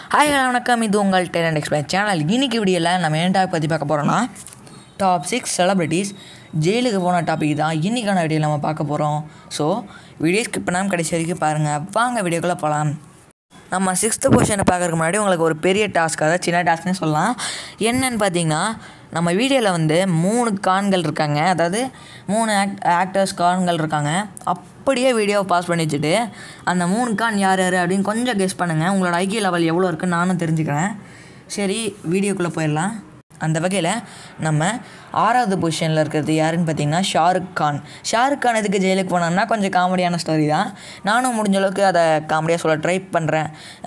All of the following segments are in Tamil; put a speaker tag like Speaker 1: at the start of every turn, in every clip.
Speaker 1: ஹாய் ஹலோ வணக்கம் இது உங்கள் டேலண்ட் எக்ஸ்பிளைன் சேனல் இன்னைக்கு வீடியோவில் நம்ம என்ன டாபிக் பற்றி பார்க்க போகிறோம்னா டாப் சிக்ஸ் செலிபிரிட்டிஸ் ஜெயிலுக்கு போன டாபிக் தான் இன்றைக்கான வீடியோ நம்ம பார்க்க போகிறோம் ஸோ வீடியோ ஸ்கிப் பண்ணாமல் கடைசி வரைக்கும் பாருங்கள் வாங்க வீடியோக்குள்ளே போகலாம் நம்ம சிக்ஸ்த்து பொசிஷனை பார்க்கறதுக்கு முன்னாடி உங்களுக்கு ஒரு பெரிய டாஸ்க் அதாவது சின்ன டாஸ்க்னு சொல்லலாம் என்னன்னு பார்த்தீங்கன்னா நம்ம வீடியோவில் வந்து மூணு கான்கள் இருக்காங்க அதாவது மூணு ஆக்ட் ஆக்டர்ஸ் கான்கள் இருக்காங்க அப்படியே வீடியோவை பாஸ் பண்ணி வச்சுட்டு அந்த மூணு கான் யார் யார் அப்படின்னு கொஞ்சம் கெஸ் பண்ணுங்கள் உங்களோட ஐக்கிய லெவல் எவ்வளோ இருக்குன்னு நானும் தெரிஞ்சுக்கிறேன் சரி வீடியோக்குள்ளே போயிடலாம் அந்த வகையில் நம்ம ஆறாவது பொசிஷனில் இருக்கிறது யாருன்னு பார்த்தீங்கன்னா ஷாருக் கான் ஷாருக் கான் எதுக்கு ஜெயிலுக்கு போனான்னா கொஞ்சம் காமெடியான ஸ்டோரி தான் நானும் முடிஞ்ச அளவுக்கு அதை காமெடியாக சொல்ல ட்ரை பண்ணுறேன்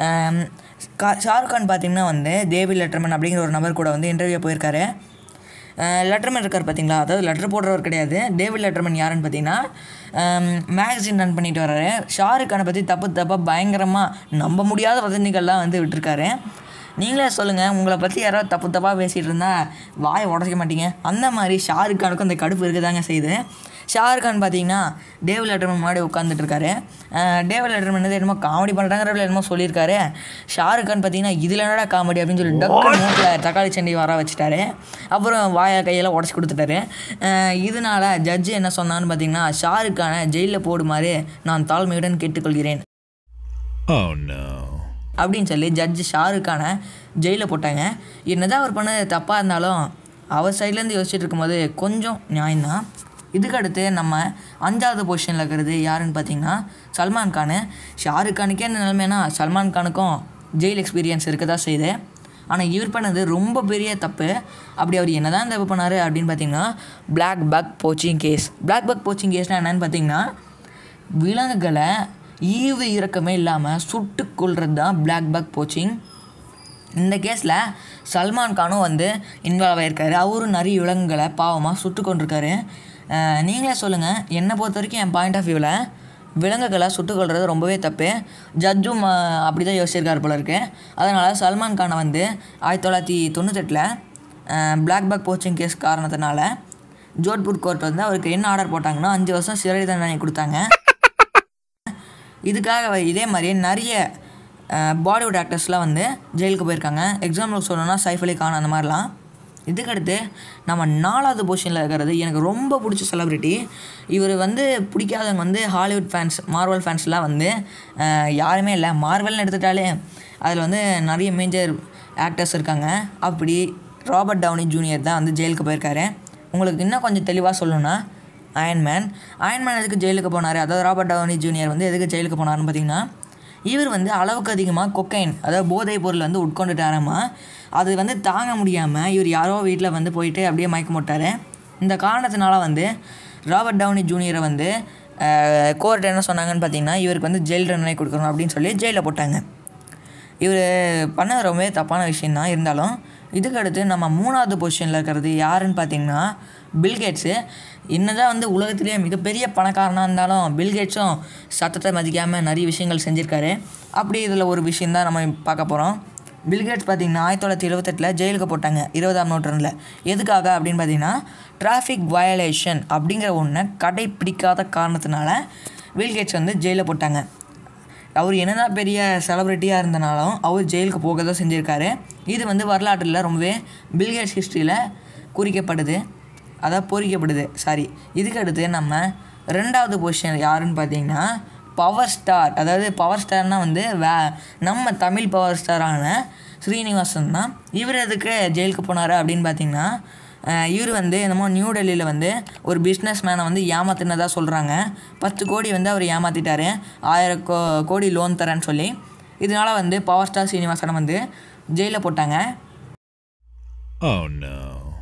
Speaker 1: கா ஷாருக் கான் பார்த்தீங்கன்னா வந்து தேவி லெட்டர்மன் அப்படிங்கிற ஒரு நபர் கூட வந்து இன்டர்வியூ போயிருக்காரு லெட்டர்மேன் இருக்கார் பார்த்தீங்களா அதாவது லெட்டர் போடுறவர் கிடையாது டேவிட் லெட்டர்மேன் யாருன்னு பார்த்தீங்கன்னா மேகசின் ரன் பண்ணிட்டு வர்றாரு ஷாருக் கானை பற்றி தப்பு தப்பாக பயங்கரமாக நம்ப முடியாத வதந்திகள்லாம் வந்து விட்டுருக்காரு நீங்களே சொல்லுங்கள் உங்களை பற்றி யாராவது தப்பு தப்பாக பேசிகிட்டு இருந்தால் வாயை உடச்சிக்க மாட்டீங்க அந்த மாதிரி ஷாருக் கானுக்கும் அந்த கடுப்பு இருக்குதாங்க செய்யுது ஷாருக் கான் பார்த்தீங்கன்னா டேவ் லெட்டர்மன் முன்னாடி உட்காந்துட்டு இருக்காரு டேவ் லெட்டர்மன் வந்து என்னமோ காமெடி பண்ணுறாங்கிற என்னமோ சொல்லியிருக்காரு ஷாருக் கான் பார்த்தீங்கன்னா இதில் என்னடா காமெடி அப்படின்னு சொல்லி டக்கு மூக்கில் தக்காளி சண்டி வர வச்சுட்டாரு அப்புறம் வாயை கையெல்லாம் உடச்சி கொடுத்துட்டாரு அஹ் இதனால ஜட்ஜு என்ன சொன்னான்னு பார்த்தீங்கன்னா ஷாருக் கானை ஜெயிலில் போடுமாறு நான் தாழ்மையுடன் கேட்டுக்கொள்கிறேன்
Speaker 2: Oh no.
Speaker 1: அப்படின்னு சொல்லி ஜட்ஜு ஷாருக்கானை ஜெயிலில் போட்டாங்க என்னதான் அவர் பண்ணது தப்பாக இருந்தாலும் அவர் சைட்லேருந்து யோசிச்சுட்டு இருக்கும்போது கொஞ்சம் நியாயம்தான் இதுக்கு அடுத்து நம்ம அஞ்சாவது பொசிஷனில் இருக்கிறது யாருன்னு பார்த்தீங்கன்னா சல்மான் கான் ஷாருக் கானுக்கே இந்த நிலைமைனா சல்மான் கானுக்கும் ஜெயில் எக்ஸ்பீரியன்ஸ் இருக்க தான் செய்யுது ஆனால் இவர் பண்ணது ரொம்ப பெரிய தப்பு அப்படி அவர் என்ன தான் தப்பு பண்ணார் அப்படின்னு பார்த்தீங்கன்னா black buck poaching case black buck poaching கேஸ்னால் என்னன்னு பார்த்தீங்கன்னா விலங்குகளை ஈவு இறக்கமே இல்லாமல் சுட்டு கொள்வது தான் பிளாக் பக் போச்சிங் இந்த கேஸில் சல்மான் கானும் வந்து இன்வால்வ் ஆகியிருக்காரு அவரும் நிறைய விலங்குகளை பாவமாக சுட்டு கொண்டிருக்காரு அஹ் நீங்களே சொல்லுங்கள் என்னை பொறுத்த வரைக்கும் என் பாயிண்ட் ஆஃப் வியூவில் விலங்குகளை சுட்டுக் கொள்வது ரொம்பவே தப்பு ஜட்ஜும் அப்படி தான் யோசிச்சிருக்காரு போல இருக்கு அதனால் சல்மான் கானை வந்து ஆயிரத்தி தொள்ளாயிரத்தி தொண்ணூத்தெட்டில் பிளாக் பக் போச்சிங் கேஸ் காரணத்தினால ஜோத்பூர் கோர்ட் வந்து அவருக்கு என்ன ஆர்டர் போட்டாங்கன்னா அஞ்சு வருஷம் சிறை தண்டனை கொடுத்தாங்க இதுக்காக இதே மாதிரி நிறைய பாலிவுட் ஆக்டர்ஸ்லாம் வந்து ஜெயிலுக்கு போயிருக்காங்க எக்ஸாம்பிளுக்கு சொல்லணும்னா சைஃப் அலி கான் அந்த மாதிரிலாம் இதுக்கடுத்து நம்ம நாலாவது பொசிஷனில் இருக்கிறது எனக்கு ரொம்ப பிடிச்ச செலிப்ரிட்டி இவர் வந்து பிடிக்காதவங்க வந்து ஹாலிவுட் ஃபேன்ஸ் மார்வல் ஃபேன்ஸ்லாம் வந்து அஹ், யாருமே இல்லை மார்வல்னு எடுத்துட்டாலே அதில் வந்து நிறைய மேஜர் ஆக்டர்ஸ் இருக்காங்க அப்படி ராபர்ட் டவுனி ஜூனியர் தான் வந்து ஜெயிலுக்கு போயிருக்காரு உங்களுக்கு இன்னும் கொஞ்சம் தெளிவாக சொல்லணும்னா அயன்மேன் அயன்மேன் எதுக்கு ஜெயிலுக்கு போனார் அதாவது ராபர்ட் டவுனி ஜூனியர் வந்து எதுக்கு ஜெயிலுக்கு போனார்னு பார்த்தீங்கன்னா இவர் வந்து அளவுக்கு அதிகமாக கொக்கைன் அதாவது போதைப் பொருள் வந்து உட்கொண்டுட்டாராமா அது வந்து தாங்க முடியாமல் இவர் யாரோ வீட்டில் வந்து போயிட்டு அப்படியே மயக்க போட்டார் இந்த காரணத்தினால வந்து ராபர்ட் டவுனி ஜூனியரை வந்து கோர்ட் என்ன சொன்னாங்கன்னு பார்த்தீங்கன்னா இவருக்கு வந்து ஜெயில் தண்டனை கொடுக்கணும் அப்படின்னு சொல்லி ஜெயிலில் போட்டாங்க இவர் பண்ணது ரொம்பவே தப்பான விஷயம் தான் இருந்தாலும் இதுக்கு அடுத்து நம்ம மூணாவது பொசிஷனில் இருக்கிறது யாருன்னு பார்த்தீங்கன்னா பில்கேட்ஸு என்னதான் வந்து உலகத்திலேயே மிகப்பெரிய பணக்காரனாக இருந்தாலும் பில்கேட்ஸும் சத்தத்தை மதிக்காமல் நிறைய விஷயங்கள் செஞ்சுருக்காரு அப்படி இதில் ஒரு விஷயந்தான் நம்ம பார்க்க போகிறோம் பில்கேட்ஸ் பார்த்தீங்கன்னா ஆயிரத்தி தொள்ளாயிரத்தி எழுபத்தெட்டில் ஜெயிலுக்கு போட்டாங்க இருபதாம் நூற்றாண்டில் எதுக்காக அப்படின்னு பார்த்தீங்கன்னா டிராஃபிக் வயலேஷன் அப்படிங்கிற ஒன்றை கடைப்பிடிக்காத காரணத்தினால பில்கேட்ஸ் வந்து ஜெயிலில் போட்டாங்க அவர் என்னதான் பெரிய செலிப்ரிட்டியாக இருந்தனாலும் அவர் ஜெயிலுக்கு போக தான் செஞ்சுருக்காரு இது வந்து வரலாற்றில் ரொம்பவே பில்கேட்ஸ் ஹிஸ்ட்ரியில் குறிக்கப்படுது அதாவது பொறிக்கப்படுது சாரி இதுக்கு அடுத்து நம்ம ரெண்டாவது பொசிஷன் யாருன்னு பார்த்தீங்கன்னா பவர் ஸ்டார் அதாவது பவர் ஸ்டார்னால் வந்து வே நம்ம தமிழ் பவர் ஸ்டாரான ஸ்ரீனிவாசன் தான் இவர் எதுக்கு ஜெயிலுக்கு போனார் அப்படின்னு பார்த்தீங்கன்னா அஹ் இவர் வந்து என்னமோ நியூ டெல்லியில் வந்து ஒரு பிஸ்னஸ் மேனை வந்து ஏமாத்தினதாக சொல்கிறாங்க பத்து கோடி வந்து அவர் ஏமாற்றிட்டாரு ஆயிரம் கோ கோடி லோன் தரேன்னு சொல்லி இதனால் வந்து பவர் ஸ்டார் சீனிவாசனை வந்து ஜெயிலில் போட்டாங்க
Speaker 2: Oh no.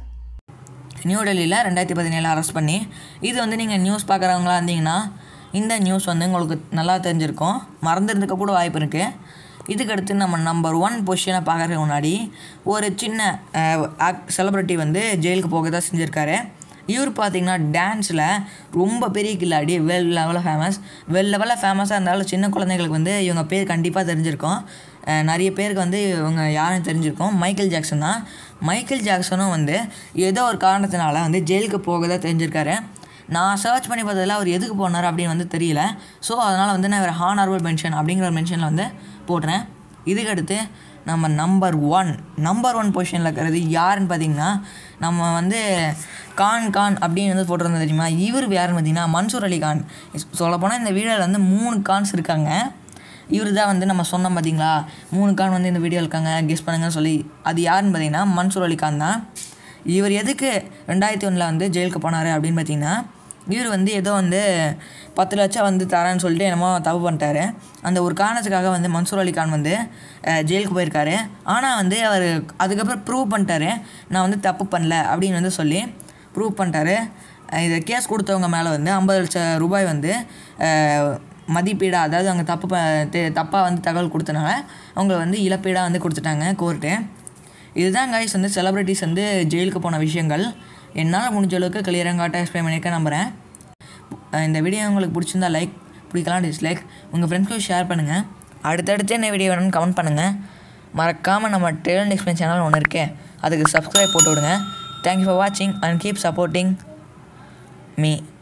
Speaker 1: நியூ டெல்லியில் ரெண்டாயிரத்தி பதினேழு அரெஸ்ட் பண்ணி இது வந்து நீங்கள் நியூஸ் பார்க்குறவங்களா இருந்தீங்கன்னா இந்த நியூஸ் வந்து உங்களுக்கு நல்லா தெரிஞ்சிருக்கும் மறந்துருந்துக்க கூட வாய்ப்பு இருக்குது இதுக்கடுத்து நம்ம நம்பர் ஒன் பொசிஷனை பார்க்கறதுக்கு முன்னாடி ஒரு சின்ன ஆக்ட் செலிப்ரிட்டி வந்து ஜெயிலுக்கு போக தான் செஞ்சுருக்காரு இவர் பார்த்தீங்கன்னா டான்ஸில் ரொம்ப பெரிய கில்லாடி வெல் லெவலில் ஃபேமஸ் வெல் லெவலில் ஃபேமஸாக இருந்தாலும் சின்ன குழந்தைங்களுக்கு வந்து இவங்க பேர் கண்டிப்பாக தெரிஞ்சிருக்கும் அஹ் நிறைய பேருக்கு வந்து இவங்க யாருன்னு தெரிஞ்சிருக்கும் மைக்கேல் ஜாக்சன் தான் மைக்கேல் ஜாக்சனும் வந்து ஏதோ ஒரு காரணத்தினால வந்து ஜெயிலுக்கு போக தான் தெரிஞ்சிருக்காரு நான் சர்ச் பண்ணி பார்த்ததில் அவர் எதுக்கு போனார் அப்படின்னு வந்து தெரியல ஸோ அதனால் வந்து நான் ஒரு ஹானரபிள் மென்ஷன் அப்படிங்கிற ஒரு மென்ஷனில் வந்து போடுறேன் இதுக்கடுத்து நம்ம நம்பர் ஒன் நம்பர் ஒன் பொசிஷனில் இருக்கிறது யாருன்னு பார்த்தீங்கன்னா நம்ம வந்து கான் கான் அப்படின்னு வந்து போட்டிருந்தோம் தெரியுமா இவர் யாருன்னு பார்த்தீங்கன்னா மன்சூர் அலி கான் சொல்லப்போனால் இந்த வீடியோவில் வந்து மூணு கான்ஸ் இருக்காங்க இவர் தான் வந்து நம்ம சொன்னோம் பார்த்தீங்களா மூணு கான் வந்து இந்த வீடியோ இருக்காங்க கெஸ் பண்ணுங்கன்னு சொல்லி அது யாருன்னு பார்த்தீங்கன்னா மன்சூர் அலி கான் தான் இவர் எதுக்கு ரெண்டாயிரத்தி ஒன்றில் வந்து ஜெயிலுக்கு போனார் அப்படின்னு பார்த்தீங்கன்னா இவர் வந்து ஏதோ வந்து பத்து லட்சம் வந்து தரேன்னு சொல்லிட்டு என்னமோ தப்பு பண்ணிட்டாரு அந்த ஒரு காரணத்துக்காக வந்து மன்சூர் அலி கான் வந்து அஹ், ஜெயிலுக்கு போயிருக்காரு ஆனால் வந்து அவர் அதுக்கப்புறம் ப்ரூவ் பண்ணிட்டாரு நான் வந்து தப்பு பண்ணல அப்படின்னு வந்து சொல்லி ப்ரூவ் பண்ணிட்டாரு அஹ், இதை கேஸ் கொடுத்தவங்க மேலே வந்து ஐம்பது லட்சம் ரூபாய் வந்து அஹ், மதிப்பீடாக அதாவது அவங்க தப்பு ப தெ- தப்பாக வந்து தகவல் கொடுத்தனால அவங்க வந்து இழப்பீடாக வந்து கொடுத்துட்டாங்க கோர்ட்டு இதுதான் கைஸ் வந்து செலிப்ரிட்டிஸ் வந்து ஜெயிலுக்கு போன விஷயங்கள் என்னால் முடிஞ்ச அளவுக்கு கிளியராக காட்ட எக்ஸ்பிளைன் பண்ணியிருக்க நம்புகிறேன் அஹ் இந்த வீடியோ உங்களுக்கு பிடிச்சிருந்தா லைக் பிடிக்கலாம் டிஸ்லைக் உங்கள் ஃப்ரெண்ட்ஸ்க்கு ஷேர் பண்ணுங்கள் அடுத்தடுத்து என்ன வீடியோ வேணும்னு கமெண்ட் பண்ணுங்கள் மறக்காமல் நம்ம டேலண்ட் எக்ஸ்பிளைன் சேனல் ஒன்று இருக்கே அதுக்கு சப்ஸ்கிரைப் போட்டு விடுங்க தேங்க்யூ ஃபார் வாட்சிங் அண்ட் கீப் சப்போர்ட்டிங் மீ